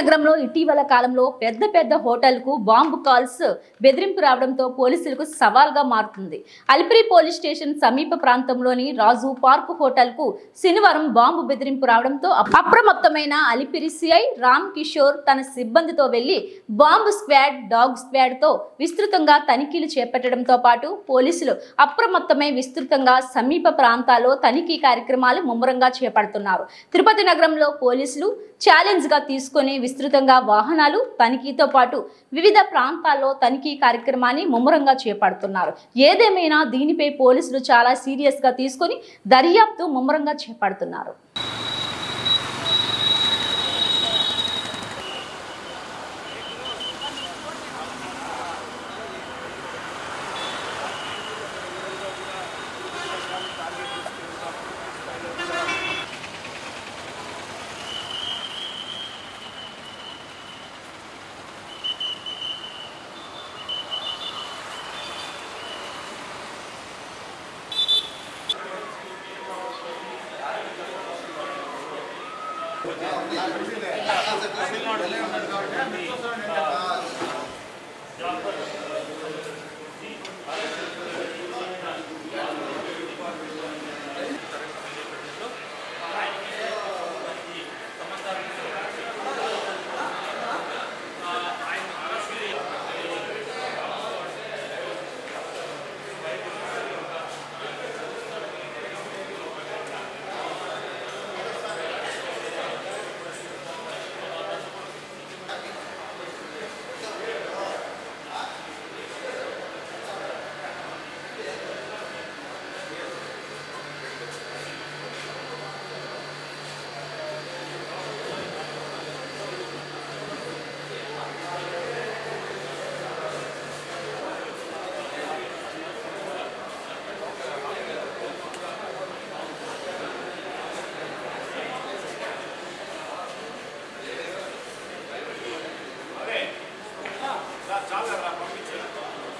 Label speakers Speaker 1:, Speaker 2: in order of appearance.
Speaker 1: నగరంలో ఇటీవల కాలంలో పెద్ద పెద్ద హోటల్కు బాంబు కాల్స్ బెదిరింపు రావడంతో పోలీసులకు సవాల్గా మారుతుంది అలిపిరి పోలీస్ స్టేషన్ సమీప ప్రాంతంలోని రాజు పార్క్ హోటల్కు శనివారం బాంబు బెదిరింపు రావడంతో అప్- అప్రమత్తమైన అలిపిరి సిఐ రామ్ కిషోర్ తన సిబ్బందితో వెళ్లి బాంబు స్క్వాడ్ డాగ్ స్క్వాడ్ తో విస్తృతంగా తనిఖీలు చేపట్టడంతో పాటు పోలీసులు అప్రమత్తమై విస్తృతంగా సమీప ప్రాంతాల్లో తనిఖీ కార్యక్రమాలు ముమ్మరంగా చేపడుతున్నారు తిరుపతి నగరంలో పోలీసులు ఛాలెంజ్ గా తీసుకొని విస్తృతంగా వాహనాలు తనిఖీతో పాటు వివిధ ప్రాంతాల్లో తనిఖీ కార్యక్రమాన్ని ముమ్మరంగా చేపడుతున్నారు ఏదేమైనా దీనిపై పోలీసులు చాలా సీరియస్ గా తీసుకొని దర్యాప్తు ముమ్మరంగా చేపడుతున్నారు